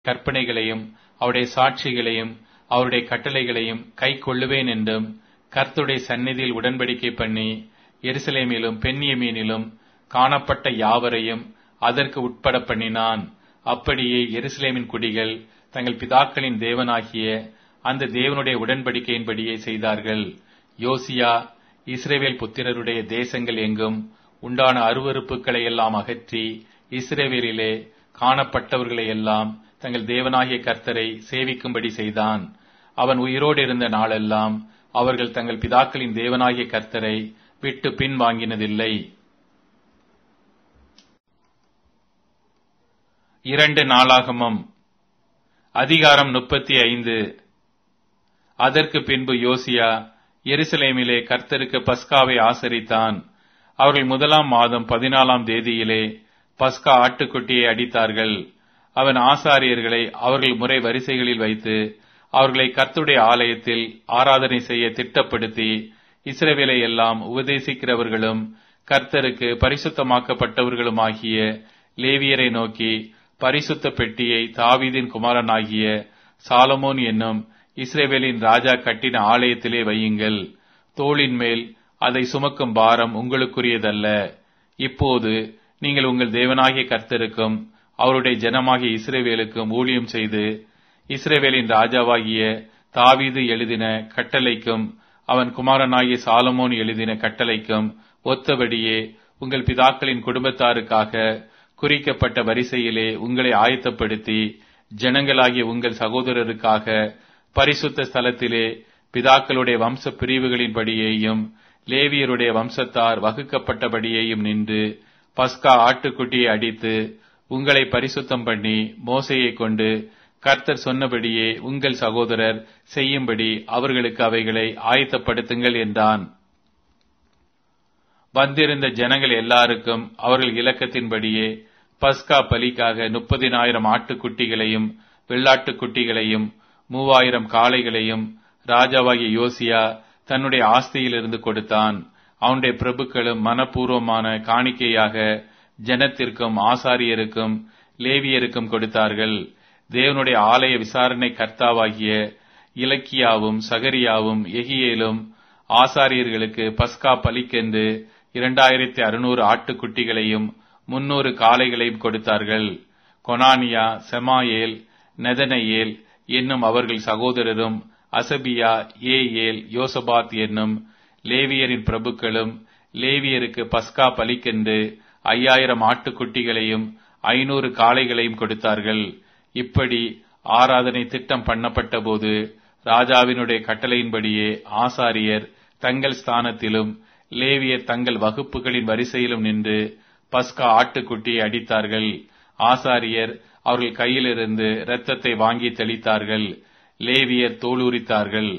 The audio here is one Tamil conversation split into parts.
கற்பனைகளையும் அவருடைய சாட்சிகளையும் அவருடைய கட்டளைகளையும் கை கொள்ளுவேன் என்றும் கர்த்தருடைய சந்நிதியில் உடன்படிக்கை பண்ணி எருசலேமிலும் பெண்ணியமீனிலும் காணப்பட்ட யாவரையும் அதற்கு உட்பட பண்ணினான் அப்படியே எருசலேமின் குடிகள் தங்கள் பிதாக்களின் தேவனாகிய அந்த தேவனுடைய உடன்படிக்கையின்படியே செய்தார்கள் யோசியா இஸ்ரேவேல் புத்திரருடைய தேசங்கள் எங்கும் உண்டான அருவறுப்புகளை எல்லாம் அகற்றி இஸ்ரேவேலிலே காணப்பட்டவர்களை எல்லாம் தங்கள் தேவனாகிய கர்த்தரை சேவிக்கும்படி செய்தான் அவன் உயிரோடு இருந்த நாளெல்லாம் அவர்கள் தங்கள் பிதாக்களின் தேவனாகிய கர்த்தரை விட்டு பின் வாங்கினதில்லை இரண்டு நாளாகமம் அதிகாரம் முப்பத்தி ஐந்து அதற்கு பின்பு யோசியா எருசலேமிலே கர்த்தருக்கு பஸ்காவை ஆசரித்தான் அவர்கள் முதலாம் மாதம் பதினாலாம் தேதியிலே பஸ்கா ஆட்டுக்குட்டியை அடித்தார்கள் அவன் ஆசாரியர்களை அவர்கள் முறை வரிசைகளில் வைத்து அவர்களை கர்த்துடைய ஆலயத்தில் ஆராதனை செய்ய திட்டப்படுத்தி இஸ்ரவேலை எல்லாம் உபதேசிக்கிறவர்களும் கர்த்தருக்கு பரிசுத்தமாக்கப்பட்டவர்களுமாகிய லேவியரை நோக்கி பரிசுத்த பெட்டியை தாவீதின் குமாரனாகிய சாலமோன் என்னும் இஸ்ரேவேலின் ராஜா கட்டின ஆலயத்திலே வையுங்கள் தோளின் மேல் அதை சுமக்கும் பாரம் உங்களுக்குரியதல்ல இப்போது நீங்கள் உங்கள் தேவனாகிய கர்த்தருக்கும் அவருடைய ஜனமாகிய இஸ்ரேவேலுக்கும் ஊழியம் செய்து இஸ்ரேவேலின் ராஜாவாகிய தாவீது எழுதின கட்டளைக்கும் அவன் குமாரனாகிய சாலமோன் எழுதின கட்டளைக்கும் ஒத்தபடியே உங்கள் பிதாக்களின் குடும்பத்தாருக்காக குறிக்கப்பட்ட வரிசையிலே உங்களை ஆயத்தப்படுத்தி ஜனங்களாகிய உங்கள் சகோதரருக்காக பரிசுத்த ஸ்தலத்திலே பிதாக்களுடைய வம்ச பிரிவுகளின்படியேயும் லேவியருடைய வம்சத்தார் வகுக்கப்பட்டபடியேயும் நின்று பஸ்கா ஆட்டுக்குட்டியை அடித்து உங்களை பரிசுத்தம் பண்ணி மோசையை கொண்டு கர்த்தர் சொன்னபடியே உங்கள் சகோதரர் செய்யும்படி அவர்களுக்கு அவைகளை ஆயத்தப்படுத்துங்கள் என்றான் வந்திருந்த ஜனங்கள் எல்லாருக்கும் அவர்கள் இலக்கத்தின்படியே பஸ்கா பலிக்காக முப்பதினாயிரம் ஆட்டுக்குட்டிகளையும் வெள்ளாட்டுக்குட்டிகளையும் மூவாயிரம் காளைகளையும் ராஜாவாகிய யோசியா தன்னுடைய ஆஸ்தியிலிருந்து கொடுத்தான் அவனுடைய பிரபுக்களும் மனப்பூர்வமான காணிக்கையாக ஜனத்திற்கும் ஆசாரியருக்கும் லேவியருக்கும் கொடுத்தார்கள் தேவனுடைய ஆலய விசாரணை கர்த்தாவாகிய இலக்கியாவும் சகரியாவும் எகியேலும் ஆசாரியர்களுக்கு பஸ்கா பலிக்கென்று இரண்டாயிரத்தி அறுநூறு ஆட்டுக்குட்டிகளையும் முன்னூறு காளைகளையும் கொடுத்தார்கள் கொனானியா செமாயேல் நெதனையேல் என்னும் அவர்கள் சகோதரரும் அசபியா ஏ ஏல் யோசபாத் என்னும் லேவியரின் பிரபுக்களும் லேவியருக்கு பஸ்கா பலிக்கென்று ஐயாயிரம் ஆட்டுக்குட்டிகளையும் ஐநூறு காளைகளையும் கொடுத்தார்கள் இப்படி ஆராதனை திட்டம் பண்ணப்பட்ட போது ராஜாவினுடைய கட்டளையின்படியே ஆசாரியர் தங்கள் ஸ்தானத்திலும் லேவியர் தங்கள் வகுப்புகளின் வரிசையிலும் நின்று பஸ்கா ஆட்டுக்குட்டியை அடித்தார்கள் ஆசாரியர் அவர்கள் கையிலிருந்து இரத்தத்தை வாங்கி தெளித்தார்கள் லேவியர் தோலுரித்தார்கள்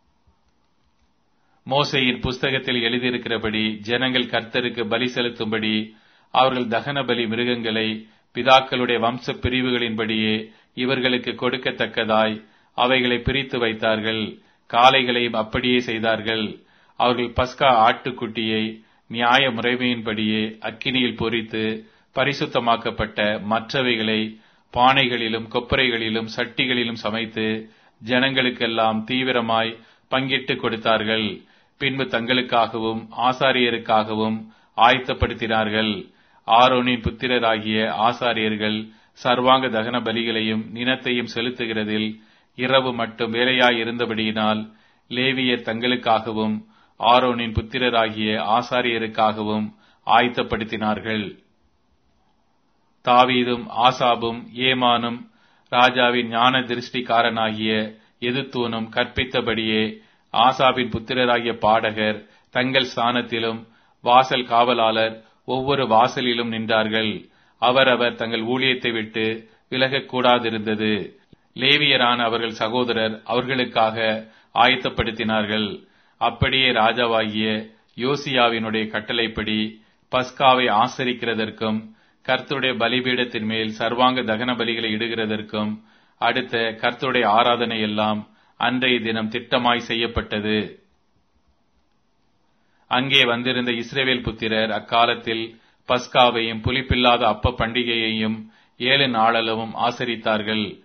மோசையின் புஸ்தகத்தில் எழுதியிருக்கிறபடி ஜனங்கள் கர்த்தருக்கு பலி செலுத்தும்படி அவர்கள் தகன பலி மிருகங்களை பிதாக்களுடைய வம்ச பிரிவுகளின்படியே இவர்களுக்கு கொடுக்கத்தக்கதாய் அவைகளை பிரித்து வைத்தார்கள் காளைகளையும் அப்படியே செய்தார்கள் அவர்கள் பஸ்கா ஆட்டுக்குட்டியை நியாய முறைமையின்படியே அக்கினியில் பொறித்து பரிசுத்தமாக்கப்பட்ட மற்றவைகளை பானைகளிலும் கொப்பரைகளிலும் சட்டிகளிலும் சமைத்து ஜனங்களுக்கெல்லாம் தீவிரமாய் பங்கிட்டு கொடுத்தார்கள் பின்பு தங்களுக்காகவும் ஆசாரியருக்காகவும் ஆயத்தப்படுத்தினார்கள் ஆரோனின் புத்திரராகிய ஆசாரியர்கள் சர்வாங்க தகன பலிகளையும் நினத்தையும் செலுத்துகிறதில் இரவு மட்டும் வேலையாய் இருந்தபடியினால் லேவியர் தங்களுக்காகவும் ஆரோனின் புத்திரராகிய ஆசாரியருக்காகவும் ஆயத்தப்படுத்தினார்கள் தாவீதும் ஆசாபும் ஏமானும் ராஜாவின் ஞான திருஷ்டிக்காரனாகிய எதுத்தூனும் கற்பித்தபடியே ஆசாபின் புத்திரராகிய பாடகர் தங்கள் ஸ்தானத்திலும் வாசல் காவலாளர் ஒவ்வொரு வாசலிலும் நின்றார்கள் அவரவர் தங்கள் ஊழியத்தை விட்டு விலகக்கூடாதிருந்தது லேவியரான அவர்கள் சகோதரர் அவர்களுக்காக ஆயத்தப்படுத்தினார்கள் அப்படியே ராஜாவாகிய யோசியாவினுடைய கட்டளைப்படி பஸ்காவை ஆசரிக்கிறதற்கும் கர்த்தருடைய பலிபீடத்தின் மேல் சர்வாங்க தகன பலிகளை இடுகிறதற்கும் அடுத்த கர்த்தருடைய ஆராதனை எல்லாம் அன்றைய தினம் திட்டமாய் செய்யப்பட்டது அங்கே வந்திருந்த இஸ்ரேவேல் புத்திரர் அக்காலத்தில் பஸ்காவையும் புலிப்பில்லாத அப்ப பண்டிகையையும் ஏழு நாளளவும் ஆசரித்தார்கள்